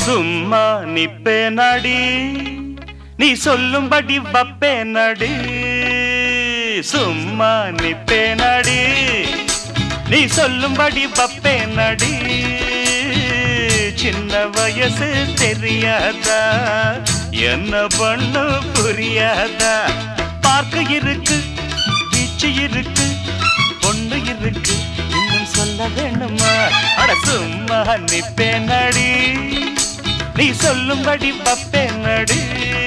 சும்மா நிப்பே நடி நீ சொல்லும்படி வப்பே நடி சும்மா நிப்பே நடி நீ சொல்லும்படி வப்பே நடி சின்ன வயசு தெரியாதா என்ன பண்ணு புரியாதா பார்க்க இருக்கு பீச்சு இருக்கு பொண்ணு இருக்கு இன்னும் சொல்ல வேணுமா அட சும்மா நிப்பே நடி நீ சொல்லும்படி பப்பே நடி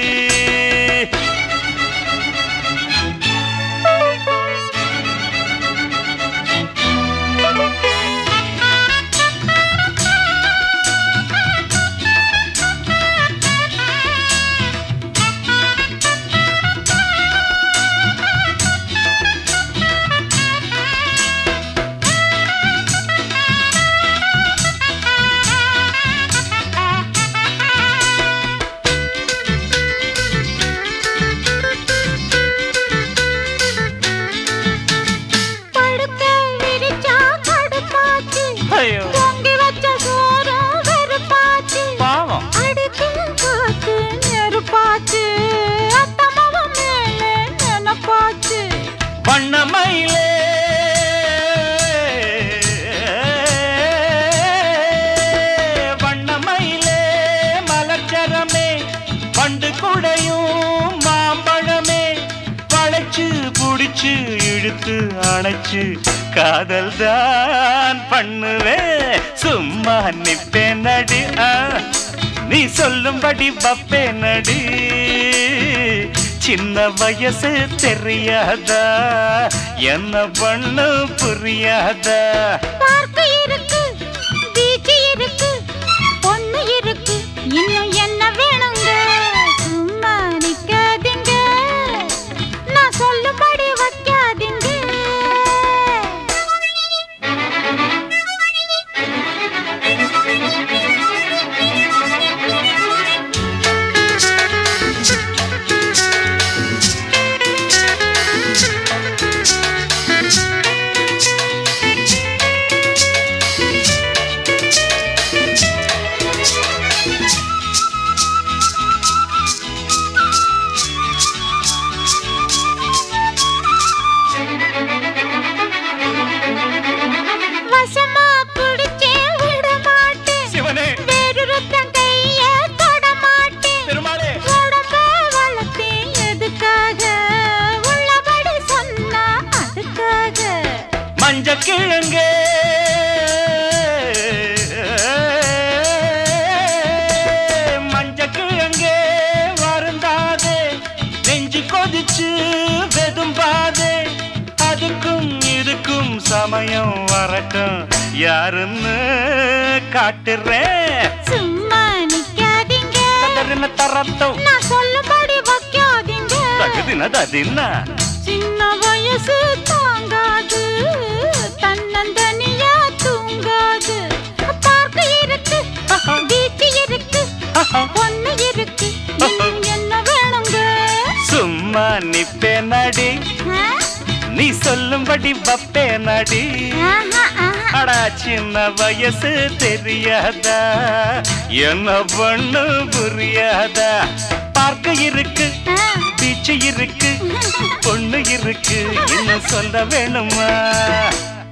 படுக்க விரிச்சா கடுப்பாச்சு ஐயோ பொங்கி வச்ச சோறும் வெறுப்பாச்சு பாவம் அடிக்கும் காத்து நெருப்பாச்சு அத்தமாவும் மேலே நினப்பாச்சு வண்ணமயிலே வண்ணமயிலே மலர்ச்சரமே பண்டு குடையும் மாம்பழமே வளைச்சு புடிச்சு இழுத்து அணைச்சு காதல் தான் பண்ணுவே சும்மா நிப்பே நடி ஆ, நீ சொல்லும்படி வப்பே நடி சின்ன வயசு தெரியாதா என்ன பண்ணு புரியாதா பார்க்க இருக்கு பீச்சு இருக்கு பொண்ணு இருக்கு இன்னும் என்ன வேணுங்க சும்மா நிக்காதீங்க நான் சொல்லும்படி வைக்காதீங்க வசமா பிடிச்சே விட மாட்டேன் சிவனே வேறொருத்தன் கைய தொட மாட்டேன் பெருமாளே உடம்ப வளர்த்தேன் எதுக்காக உள்ளபடி சொன்னா அதுக்காக மஞ்ச கிழங்கே மஞ்ச கிழங்கே வருந்தாதே நெஞ்சு கொதிச்சு வெதும்பாதே அதுக்கும் இதுக்கும் சமயம் வரட்டும் யாருன்னு காட்டுறேன் சும்மா நிக்காதீங்க தரன தரட்டும் நான் சொல்லும்படி வைக்காதீங்க தகுதின ததின சின்ன வயசு தாங்காது தன்னந்தனியா தூங்காது பார்க்க இருக்கு பீச்சு இருக்கு பொண்ணு இருக்கு இன்னும் என்ன வேணுங்க சும்மா நிப்பே நடி ஆ? நீ சொல்லும்படி வப்பே நடி ஆஹா, ஆஹா. அடா சின்ன வயசு தெரியாதா என்ன பண்ணு புரியாதா பார்க்க இருக்கு ஆ. பீச்சு இருக்கு பொண்ணு இருக்கு இன்னும் சொல்ல வேணுமா